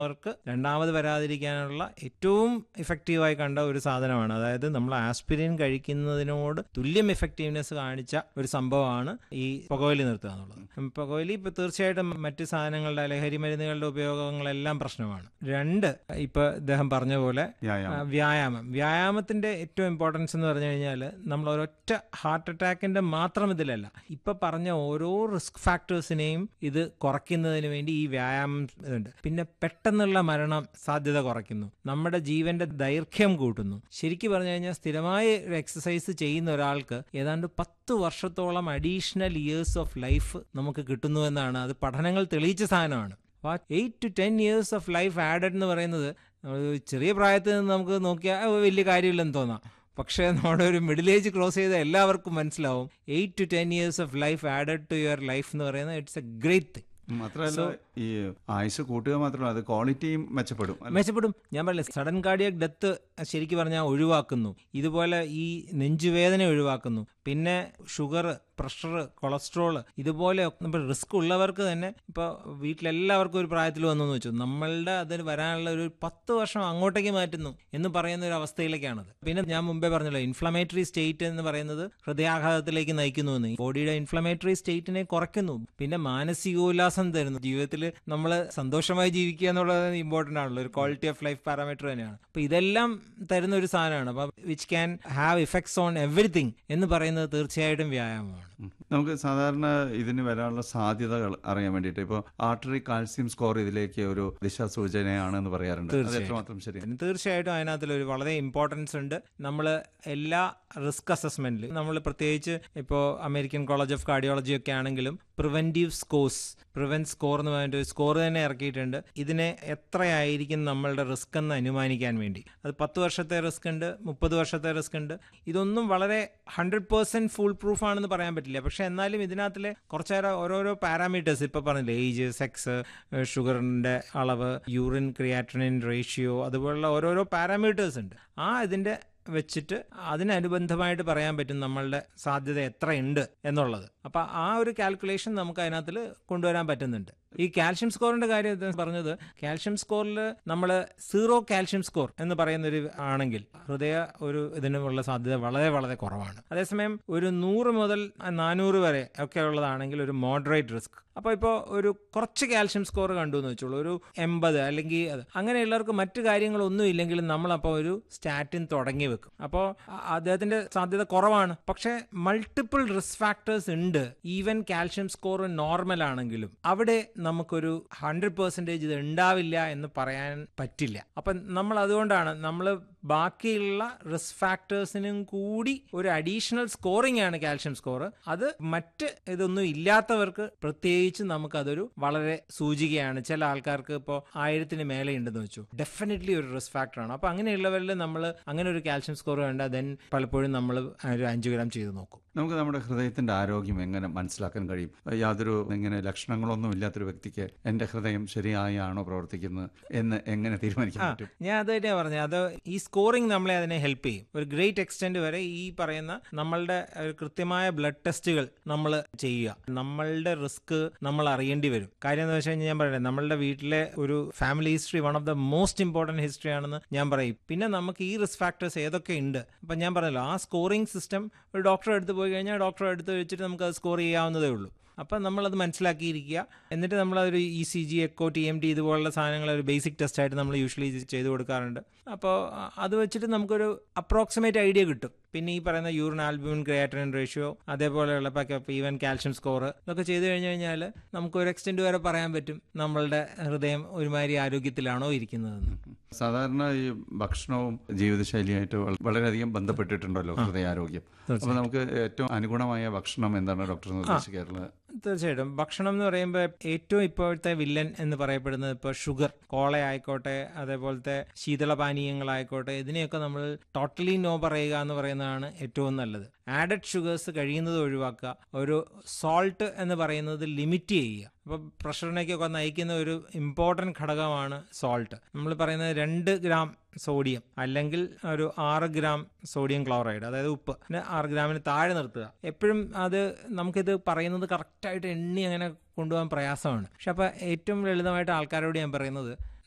അവർക്ക് രണ്ടാമത് വരാതിരിക്കാനുള്ള ഏറ്റവും ഇഫക്റ്റീവായി കണ്ട ഒരു സാധനമാണ് അതായത് നമ്മൾ ആസ്പിരിൻ കഴിക്കുന്നതിനോട് തുല്യം ഇഫക്റ്റീവ്നെസ് കാണിച്ച ഒരു സംഭവമാണ് ഈ പുകവലി നിർത്തുക എന്നുള്ളത് പുകവലി ഇപ്പൊ തീർച്ചയായിട്ടും മറ്റ് സാധനങ്ങളുടെ ലഹരി മരുന്നുകളുടെ ഉപയോഗങ്ങളെല്ലാം പ്രശ്നമാണ് രണ്ട് ഇപ്പൊ ഇദ്ദേഹം പറഞ്ഞ പോലെ വ്യായാമം. ആ, വ്യായാമം വ്യായാമത്തിന്റെ ഏറ്റവും ഇമ്പോർട്ടൻസ് എന്ന് പറഞ്ഞു കഴിഞ്ഞാൽ നമ്മൾ ഒരൊറ്റ ഹാർട്ട് അറ്റാക്കിന്റെ മാത്രം ഇതിലല്ല ഇപ്പൊ പറഞ്ഞ ഓരോ റിസ്ക് ഫാക്ടേഴ്സിനെയും ഇത് കുറയ്ക്കുന്നതിന് വേണ്ടി ഈ വ്യായാമം ഇതുണ്ട് പിന്നെ പെട്ടെന്നുള്ള മരണം സാധ്യത കുറയ്ക്കുന്നു നമ്മുടെ ജീവന്റെ ദൈർഘ്യം കൂട്ടുന്നു ശരിക്കും പറഞ്ഞു കഴിഞ്ഞാൽ സ്ഥിരമായി ഒരു എക്സസൈസ് ചെയ്യുന്ന ഒരാൾക്ക് ഏതാണ്ട് പത്ത് വർഷത്തോളം അഡീഷണൽ ഇയേഴ്സ് ഓഫ് ലൈഫ് നമുക്ക് കിട്ടുന്നുവെന്നാണ് അത് പഠനങ്ങൾ തെളിയിച്ച സാധനമാണ് അപ്പോൾ eight to ten years of life added എന്ന് പറയുന്നത് ഒരു ചെറിയ പ്രായത്തിൽ നിന്ന് നമുക്ക് നോക്കിയാൽ "ആ, വലിയ കാര്യമില്ലെന്ന് തോന്നാം പക്ഷേ നമ്മുടെ ഒരു മിഡിൽ ഏജ് ക്രോസ് ചെയ്ത എല്ലാവർക്കും മനസ്സിലാവും eight to ten years of life added to your life എന്ന് പറയുന്നത് ഇറ്റ്സ് എ ഗ്രേറ്റ് തിങ് മാത്രമല്ല ഈ ആയുസ് കൂട്ടുക മാത്രമല്ല അത് ക്വാളിറ്റിയും മെച്ചപ്പെടും അല്ലേ? മെച്ചപ്പെടും ഞാൻ പറഞ്ഞില്ല സഡൻ കാർഡിയക് ഡെത്ത് ശരിക്കും പറഞ്ഞാൽ ഒഴിവാക്കുന്നു ഇതുപോലെ ഈ നെഞ്ചുവേദന ഒഴിവാക്കുന്നു പിന്നെ ഷുഗർ പ്രഷർ കൊളസ്ട്രോൾ ഇതുപോലെ ഇപ്പോൾ റിസ്ക് ഉള്ളവർക്ക് തന്നെ ഇപ്പോൾ വീട്ടിലെല്ലാവർക്കും ഒരു പ്രായത്തിൽ വന്നു എന്ന് വെച്ചു നമ്മളുടെ അതിന് വരാനുള്ള ഒരു പത്ത് വർഷം അങ്ങോട്ടേക്ക് മാറ്റുന്നു എന്ന് പറയുന്ന ഒരു അവസ്ഥയിലേക്കാണത് പിന്നെ ഞാൻ മുമ്പേ പറഞ്ഞല്ലോ ഇൻഫ്ലമേറ്ററി സ്റ്റേറ്റ് എന്ന് പറയുന്നത് ഹൃദയാഘാതത്തിലേക്ക് നയിക്കുന്നു എന്ന് ബോഡിയുടെ ഇൻഫ്ലമേറ്ററി സ്റ്റേറ്റിനെ കുറയ്ക്കുന്നു പിന്നെ മാനസികോല്ലാസം തരുന്നു ജീവിതത്തിൽ നമ്മൾ സന്തോഷമായി ജീവിക്കുക എന്നുള്ളത് ഇമ്പോർട്ടൻ്റ് ആണല്ലോ ഒരു ക്വാളിറ്റി ഓഫ് ലൈഫ് പാരാമീറ്റർ തന്നെയാണ് അപ്പോൾ ഇതെല്ലാം തരുന്ന ഒരു സാധനമാണ് അപ്പം which can have effects on everything എന്ന് പറയുന്നത് തീർച്ചയായിട്ടും വ്യായാമമാണ് ഉം. നമുക്ക് സാധാരണ ഇതിന് വരാനുള്ള സാധ്യതകൾ അറിയാൻ വേണ്ടിയിട്ട് ഇപ്പോൾ ആർട്ടറി കാൽസ്യം സ്കോർ ഇതിലേക്ക് ഒരു ദിശാസൂചനയാണെന്ന് പറയാറുണ്ട് അത് എത്രമാത്രം ശരി പിന്നെ തീർച്ചയായിട്ടും അതിനകത്തിൽ ഒരു വളരെ ഇമ്പോർട്ടൻസ് ഉണ്ട് നമ്മൾ എല്ലാ റിസ്ക് അസസ്മെന്റിലും നമ്മൾ പ്രത്യേകിച്ച് ഇപ്പോൾ അമേരിക്കൻ കോളേജ് ഓഫ് കാർഡിയോളജി ഒക്കെ ആണെങ്കിലും പ്രിവെന്റീവ് സ്കോർസ് പ്രിവെന്റ് സ്കോർ എന്ന് പറഞ്ഞിട്ട് ഒരു സ്കോർ തന്നെ ഇറക്കിയിട്ടുണ്ട് ഇതിനെ എത്രയായിരിക്കും നമ്മളുടെ റിസ്ക് എന്ന് അനുമാനിക്കാൻ വേണ്ടി അത് പത്ത് വർഷത്തെ റിസ്ക് ഉണ്ട് മുപ്പത് വർഷത്തെ റിസ്ക് ഉണ്ട് ഇതൊന്നും വളരെ ഹൺഡ്രഡ് പേഴ്സെന്റ് ഫുൾ പ്രൂഫ് ആണെന്ന് പറയാൻ പറ്റില്ല പക്ഷെ എന്നാലും ഇതിനകത്തിലെ കുറച്ചേറെ ഓരോരോ പാരാമീറ്റേഴ്സ് ഇപ്പൊ പറഞ്ഞില്ലേ ഏജ് സെക്സ് ഷുഗറിന്റെ അളവ് യൂറിൻ ക്രിയാറ്റനിൻ റേഷ്യോ അതുപോലുള്ള ഓരോരോ പാരാമീറ്റേഴ്സ് ഉണ്ട് ആ ഇതിന്റെ വെച്ചിട്ട് അതിനനുബന്ധമായിട്ട് പറയാൻ പറ്റും നമ്മളുടെ സാധ്യത എത്രയുണ്ട് എന്നുള്ളത് അപ്പൊ ആ ഒരു കാൽക്കുലേഷൻ നമുക്ക് അതിനകത്തിൽ കൊണ്ടുവരാൻ പറ്റുന്നുണ്ട് ഈ കാൽഷ്യം സ്കോറിന്റെ കാര്യം ഇത് പറഞ്ഞത് കാൽഷ്യം സ്കോറിൽ നമ്മൾ സീറോ കാൽഷ്യം സ്കോർ എന്ന് പറയുന്ന ഒരു ആണെങ്കിൽ ഹൃദയ ഒരു ഇതിനുള്ള സാധ്യത വളരെ വളരെ കുറവാണ് അതേസമയം ഒരു നൂറ് മുതൽ നാനൂറ് വരെ ഒക്കെ ഉള്ളതാണെങ്കിൽ ഒരു മോഡറേറ്റ് റിസ്ക് അപ്പോൾ ഇപ്പോൾ ഒരു കുറച്ച് കാൽഷ്യം സ്കോർ കണ്ടു എന്ന് വെച്ചോളൂ ഒരു എൺപത് അല്ലെങ്കിൽ അത് അങ്ങനെയുള്ളവർക്ക് മറ്റു കാര്യങ്ങളൊന്നും ഇല്ലെങ്കിലും നമ്മളപ്പോൾ ഒരു സ്റ്റാറ്റിൻ തുടങ്ങി വെക്കും അപ്പോൾ അദ്ദേഹത്തിന്റെ സാധ്യത കുറവാണ് പക്ഷേ മൾട്ടിപ്പിൾ റിസ്ക് ഫാക്ടേഴ്സ് ഉണ്ട് ഈവൻ കാൽഷ്യം സ്കോർ നോർമൽ ആണെങ്കിലും അവിടെ നമുക്കൊരു ഹൺഡ്രഡ് പെർസെൻറ്റേജ് ഇത് ഉണ്ടാവില്ല എന്ന് പറയാൻ പറ്റില്ല അപ്പം നമ്മൾ അതുകൊണ്ടാണ് നമ്മൾ ബാക്കിയുള്ള റിസ്ക് ഫാക്ടേഴ്സിനും കൂടി ഒരു അഡീഷണൽ സ്കോറിംഗ് ആണ് കാൽഷ്യം സ്കോർ അത് മറ്റ് ഇതൊന്നും ഇല്ലാത്തവർക്ക് പ്രത്യേകിച്ച് നമുക്കതൊരു വളരെ സൂചികയാണ് ചില ആൾക്കാർക്ക് ഇപ്പോൾ ആയിരത്തിന് മേലെ ഉണ്ടെന്ന് വെച്ചു ഡെഫിനറ്റ്ലി ഒരു റിസ്ക് ഫാക്ടറാണ് അപ്പോൾ അങ്ങനെയുള്ളവരിൽ നമ്മൾ അങ്ങനെ ഒരു കാൽഷ്യം സ്കോർ വേണ്ട ദെൻ പലപ്പോഴും നമ്മൾ ഒരു അഞ്ച് ഗ്രാം ചെയ്ത് നോക്കും നമുക്ക് നമ്മുടെ ഹൃദയത്തിന്റെ ആരോഗ്യം എങ്ങനെ മനസ്സിലാക്കാൻ കഴിയും യാതൊരു ഇങ്ങനെ ലക്ഷണങ്ങളൊന്നും ഇല്ലാത്തൊരു വ്യക്തിക്ക് എന്റെ ഹൃദയം ശരിയായാണോ പ്രവർത്തിക്കുന്നത് എന്ന് എങ്ങനെ തീരുമാനിക്കാൻ പറ്റും ഞാൻ അത് തന്നെയാ പറഞ്ഞത് അത് ഈ സ്കോറിംഗ് നമ്മളെ അതിനെ ഹെൽപ്പ് ചെയ്യും ഒരു ഗ്രേറ്റ് എക്സ്റ്റെന്റ് വരെ ഈ പറയുന്ന നമ്മളുടെ ഒരു കൃത്യമായ ബ്ലഡ് ടെസ്റ്റുകൾ നമ്മൾ ചെയ്യുക നമ്മളുടെ റിസ്ക് നമ്മൾ അറിയേണ്ടി വരും കാര്യം എന്ന് വെച്ച് കഴിഞ്ഞാൽ ഞാൻ പറയട്ടെ നമ്മളുടെ വീട്ടിലെ ഒരു family history one of the most important history ആണെന്ന് ഞാൻ പറയും പിന്നെ നമുക്ക് ഈ റിസ്ക് ഫാക്ടേഴ്സ് ഏതൊക്കെ ഉണ്ട് അപ്പം ഞാൻ പറഞ്ഞല്ലോ ആ സ്കോറിംഗ് സിസ്റ്റം ഒരു ഡോക്ടറെ അടുത്ത് പോയി കഴിഞ്ഞാൽ ഡോക്ടറെ അടുത്ത് വെച്ചിട്ട് നമുക്ക് അത് സ്കോർ ചെയ്യാവുന്നതേ ഉള്ളൂ അപ്പം നമ്മളത് മനസ്സിലാക്കിയിരിക്കുക എന്നിട്ട് നമ്മളതൊരു E C G echo T M T ഇതുപോലുള്ള സാധനങ്ങൾ ഒരു ബേസിക് ടെസ്റ്റ് ആയിട്ട് നമ്മൾ യൂഷ്വലി ചെയ്ത് കൊടുക്കാറുണ്ട് അപ്പോൾ അത് വെച്ചിട്ട് നമുക്കൊരു അപ്രോക്സിമേറ്റ് ഐഡിയ കിട്ടും പിന്നെ ഈ പറയുന്ന യൂറിൻ ആൽബ്യൂമിൻ ക്രിയാറ്ററിൻ റേഷ്യോ അതേപോലെയുള്ള ഈവൻ കാൽഷ്യം സ്കോർ ഇതൊക്കെ ചെയ്തു കഴിഞ്ഞു കഴിഞ്ഞാൽ നമുക്ക് ഒരു എക്സ്റ്റെൻറ്റ് വരെ പറയാൻ പറ്റും നമ്മളുടെ ഹൃദയം ഒരുമാതിരി ആരോഗ്യത്തിലാണോ ഇരിക്കുന്നതെന്ന് സാധാരണ ഈ ഭക്ഷണവും ജീവിതശൈലിയായിട്ട് വള- വളരെയധികം ബന്ധപ്പെട്ടിട്ടുണ്ടല്ലോ ഹൃദയാരോഗ്യം അപ്പൊ നമുക്ക് ഏറ്റവും അനുഗുണമായ ഭക്ഷണം എന്താണ് ഡോക്ടർ നിർദ്ദേശിക്കാറുള്ളത് തീർച്ചയായിട്ടും ഭക്ഷണം എന്ന് പറയുമ്പോൾ ഏറ്റവും ഇപ്പോഴത്തെ വില്ലൻ എന്ന് പറയപ്പെടുന്നത് ഇപ്പോൾ ഷുഗർ കോള ആയിക്കോട്ടെ അതേപോലത്തെ ശീതളപാനീയങ്ങളായിക്കോട്ടെ ഇതിനെയൊക്കെ നമ്മൾ ടോട്ടലി നോ പറയുക എന്ന് പറയുന്നതാണ് ഏറ്റവും നല്ലത് ആഡഡ് ഷുഗേഴ്സ് കഴിയുന്നത് ഒഴിവാക്കുക ഒരു സോൾട്ട് എന്ന് പറയുന്നത് ലിമിറ്റ് ചെയ്യുക അപ്പോൾ പ്രഷറിനേക്കൊക്കെ നയിക്കുന്ന ഒരു ഇമ്പോർട്ടൻറ്റ് ഘടകമാണ് സോൾട്ട് നമ്മൾ പറയുന്നത് രണ്ട് ഗ്രാം സോഡിയം അല്ലെങ്കിൽ ഒരു ആറ് ഗ്രാം സോഡിയം ക്ലോറൈഡ് അതായത് ഉപ്പ് പിന്നെ ആറ് ഗ്രാമിന് താഴെ നിർത്തുക എപ്പോഴും അത് നമുക്കിത് പറയുന്നത് കറക്റ്റായിട്ട് എണ്ണി അങ്ങനെ കൊണ്ടുപോകാൻ പ്രയാസമാണ് പക്ഷെ അപ്പോൾ ഏറ്റവും ലളിതമായിട്ട് ആൾക്കാരോട് ഞാൻ പറയുന്നത്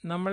നമ്മൾ